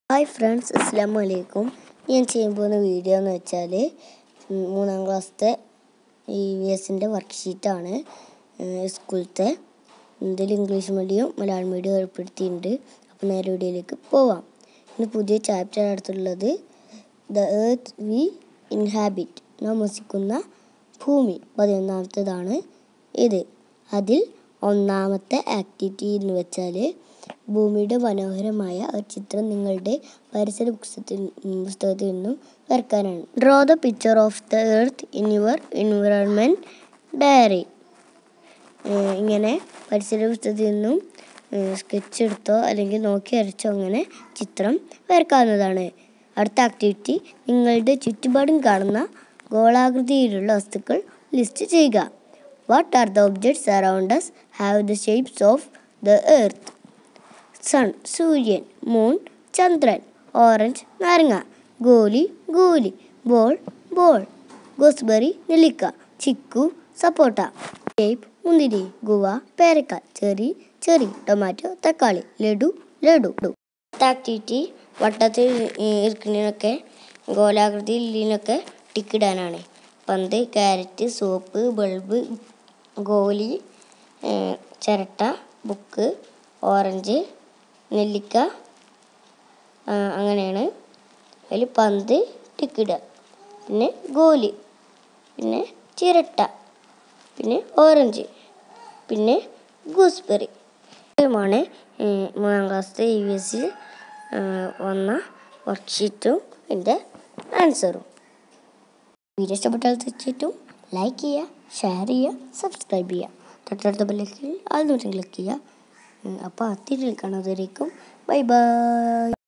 hi friends അസ്സാം വലൈക്കും ഞാൻ ചെയ്യാൻ പോകുന്ന വീഡിയോ എന്ന് വെച്ചാൽ മൂന്നാം ക്ലാസ്സിലെ ഇ വി എസിൻ്റെ വർക്ക്ഷീറ്റാണ് സ്കൂളത്തെ ഇതിൽ ഇംഗ്ലീഷ് മീഡിയം മലയാളം മീഡിയം ഏർപ്പെടുത്തിയിട്ടുണ്ട് അപ്പോൾ നേരെ വീഡിയോയിലേക്ക് പോവാം ഇന്ന് പുതിയ ചാപ്റ്റർ അടുത്തുള്ളത് ദ ഏർത്ത് വി ഇൻഹാബിറ്റ് നാം വസിക്കുന്ന ഭൂമി പതിനൊന്നാമത്തേതാണ് ഇത് അതിൽ ഒന്നാമത്തെ ആക്ടിവിറ്റി എന്ന് വെച്ചാൽ ഭൂമിയുടെ മനോഹരമായ ഒരു ചിത്രം നിങ്ങളുടെ പരിസര പുസ്തകത്തിൽ പുസ്തകത്തിൽ നിന്നും വരക്കാനാണ് draw the picture of the earth in your environment diary ഇങ്ങനെ പരിസര പുസ്തകത്തിൽ നിന്നും സ്കെച്ച് എടുത്തോ അല്ലെങ്കിൽ നോക്കി വരച്ചോ അങ്ങനെ ചിത്രം വരക്കാവുന്നതാണ് അടുത്ത ആക്ടിവിറ്റി നിങ്ങളുടെ ചുറ്റുപാടും കാണുന്ന ഗോളാകൃതിയിലുള്ള വസ്തുക്കൾ ലിസ്റ്റ് ചെയ്യുക what are the objects around us have the shapes of the earth sun സൂര്യൻ മൂൺ ചന്ദ്രൻ ഓറഞ്ച് നാരങ്ങ ഗോലി ഗോലി ബോൾ ബോൾ ഗോസ്ബെറി നെല്ലിക്ക ചിക്കു സപ്പോട്ട ടേപ്പ് മുന്തിരി ഗുവ പേരക്ക ചെറി ചെറി ടൊമാറ്റോ തക്കാളി ലഡു ലഡു ആക്ടിവിറ്റി വട്ടത്തിൽ ഇരിക്കുന്നതിനൊക്കെ ഗോലാകൃതിയിലൊക്കെ ടിക്കിടാനാണ് പന്ത് ക്യാരറ്റ് സോപ്പ് ബൾബ് ഗോലി ചിരട്ട ബുക്ക് ഓറഞ്ച് നെല്ലിക്ക അങ്ങനെയാണ് അതിൽ പന്ത് ടിക്കിടുക പിന്നെ ഗോലി പിന്നെ ചിരട്ട പിന്നെ ഓറഞ്ച് പിന്നെ ഗൂസ്ബെറി ഇതുമാണ് മൂന്നാം ക്ലാസ്സിലെ ഇ വി എസിൽ വന്ന വർക്ക്ഷീറ്റും എൻ്റെ ആൻസറും വീഡിയോ ഇഷ്ടപ്പെട്ടാൽ തീർച്ചയായിട്ടും ലൈക്ക് ചെയ്യുക ഷെയർ ചെയ്യുക സബ്സ്ക്രൈബ് ചെയ്യുക തൊട്ടടുത്ത ബെല്ലിൽ ആൾ നോട്ടം ക്ലിക്ക് ചെയ്യുക അപ്പോൾ അതിൽ കാണാതിരിക്കും ബൈ ബൈ